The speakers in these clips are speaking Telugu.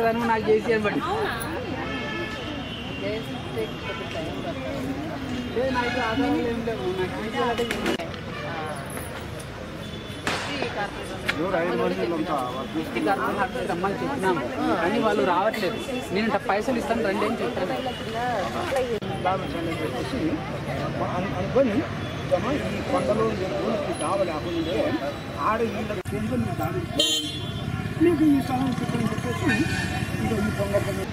ఒక్కదాని నాకు చేసి అని బట్టి లేదు, నా దగ్గర ఆధారాలు ఏం లేవు నాకు చేసేయాలంటే ఏం లేదు. డిస్ట్రిక్ట్ కార్పొరేషన్ రమ్మని చెప్పినాము కానీ వాళ్ళు రావట్లేదు నేను ఇంత పైసలు ఇస్తాను రండి అని చెప్పాను పెట్టేసి అను- అనుకొని ఇదమ్మా ఈ కొండలో ఊరికి దావ లేకుండే ఆడ వీళ్ళ కేంద్రం మీకు దాడి మీకు ఈ స్థలం చెప్పని చెప్పేసి ఇదో ఈ పొంగల్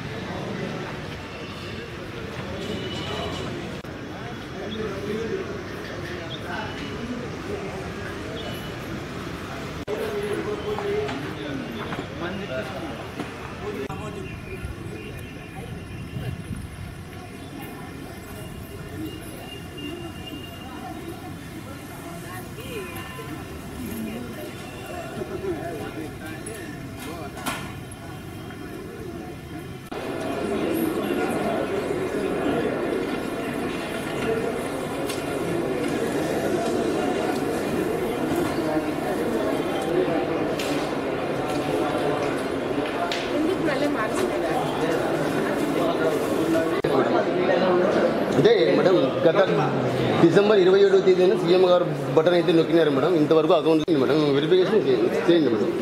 అంటే మేడం గత డిసెంబర్ ఇరవై ఏడవ తేదీన సీఎం గారు బటన్ అయితే నొక్కినారు మేడం ఇంతవరకు అకౌంట్ లేదు మేడం వెరిఫికేషన్ చేయండి మేడం